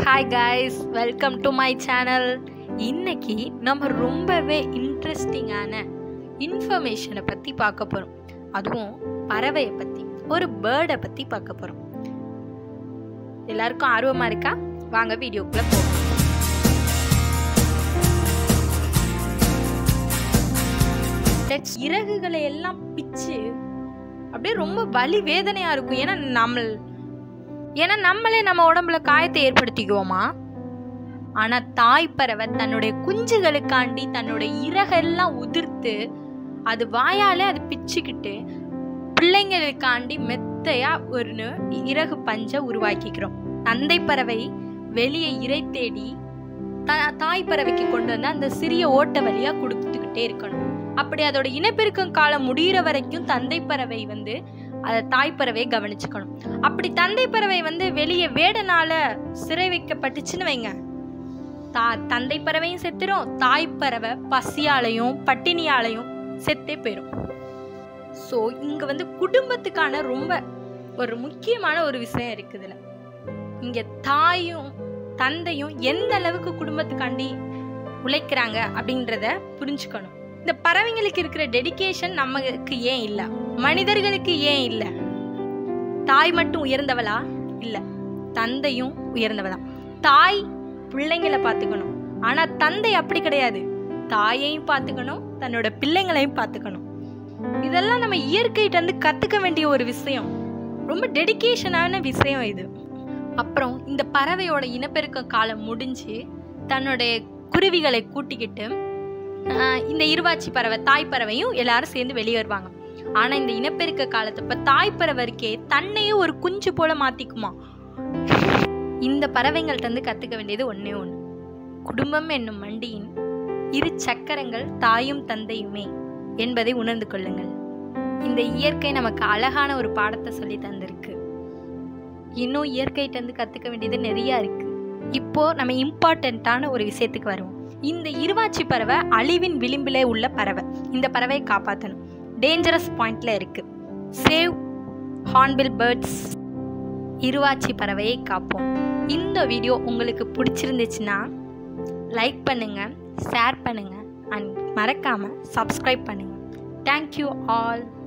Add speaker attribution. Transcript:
Speaker 1: hi guys welcome to my channel இன்னைக்கு நம்ம ரொம்பவே இன்ட்ரெஸ்டிங்கான இன்ஃபர்மேஷனை பற்றி பார்க்க போகிறோம் அதுவும் பறவையை பற்றி ஒரு பேர்டை பற்றி பார்க்க போகிறோம் எல்லாருக்கும் ஆர்வமாக இருக்கா வாங்க வீடியோக்குள்ளே போகலாம் Let's இறகுகளை எல்லாம் பிச்சு அப்படியே ரொம்ப வலி வேதனையா இருக்கும் ஏன்னா நம்ம ஏன்னா நம்மளே நம்ம உடம்புல காயத்தை ஏற்படுத்திக்குவோமா ஆனா தாய் பறவை தன்னுடைய குஞ்சுகளுக்காண்டி தன்னுடைய இறகெல்லாம் உதிர்த்து அது வாயாலே அது பிச்சுக்கிட்டு பிள்ளைங்களுக்காண்டி மெத்தையா ஒரு இறகு பஞ்ச உருவாக்கிக்கிறோம் தந்தை பறவை வெளியே இறை தேடி த- தாய் பறவைக்கு கொண்டு வந்து அந்த சிறிய ஓட்ட வழியா கொடுத்துக்கிட்டே இருக்கணும் அப்படி அதோட இனப்பெருக்கம் காலம் முடியிற வரைக்கும் தந்தை பறவை வந்து அதை தாய் பறவையை கவனிச்சுக்கணும் அப்படி தந்தை பறவை வந்து வெளியே வேடனால சிறை வைக்கப்பட்டுச்சுன்னு வைங்க தா தந்தை பறவையும் செத்துரும் தாய் பறவை பசியாலையும் பட்டினியாலையும் செத்தே போயிடும் ஸோ இங்க வந்து குடும்பத்துக்கான ரொம்ப ஒரு முக்கியமான ஒரு விஷயம் இருக்குதுல இங்க தாயும் தந்தையும் எந்த அளவுக்கு குடும்பத்துக்காண்டி உழைக்கிறாங்க அப்படின்றத புரிஞ்சுக்கணும் இந்த பறவைங்களுக்கு இருக்கிற டெடிகேஷன் நமக்கு ஏன் இல்லை மனிதர்களுக்கு ஏன் இல்லை தாய் மட்டும் உயர்ந்தவளா இல்லை தந்தையும் உயர்ந்தவளா தாய் பிள்ளைங்களை பார்த்துக்கணும் ஆனா தந்தை அப்படி கிடையாது தாயையும் பார்த்துக்கணும் தன்னோட பிள்ளைங்களையும் பார்த்துக்கணும் இதெல்லாம் நம்ம இயற்கைகிட்ட இருந்து கத்துக்க வேண்டிய ஒரு விஷயம் ரொம்ப டெடிகேஷனான விஷயம் இது அப்புறம் இந்த பறவையோட இனப்பெருக்க காலம் முடிஞ்சு தன்னுடைய குருவிகளை கூட்டிக்கிட்டு ஆஹ், இந்த இருவாச்சி பறவை தாய் பறவையும் எல்லாரும் சேர்ந்து வெளியே வருவாங்க ஆனா இந்த இனப்பெருக்க காலத்தப்ப தாய் பறவை இருக்கே தன்னையும் ஒரு குஞ்சு போல மாத்திக்குமா இந்த பறவைங்கள்ட்ட இருந்து கத்துக்க வேண்டியது ஒண்ணே ஒண்ணு குடும்பம் என்னும் மண்டியின் இரு சக்கரங்கள் தாயும் தந்தையுமே என்பதை உணர்ந்து கொள்ளுங்கள் இந்த இயற்கை நமக்கு அழகான ஒரு பாடத்தை சொல்லி தந்திருக்கு இன்னும் இயற்கைகிட்ட இருந்து கத்துக்க வேண்டியது நிறைய இருக்கு இப்போ நம்ம இம்பார்ட்டண்ட்டான ஒரு விஷயத்துக்கு வருவோம் இந்த இருவாச்சி பறவை அழிவின் விளிம்பிலே உள்ள பறவை இந்த பறவையை காப்பாற்றணும் டேஞ்சரஸ் பாயிண்ட்ல இருக்கு சேவ் ஹார்ன்பில் பேர்ட்ஸ் இருவாச்சி பறவையை காப்போம் இந்த வீடியோ உங்களுக்கு பிடிச்சிருந்துச்சுன்னா லைக் பண்ணுங்க ஷேர் பண்ணுங்க அண்ட் மறக்காம சப்ஸ்கிரைப் பண்ணுங்க தேங்க்யூ ஆல்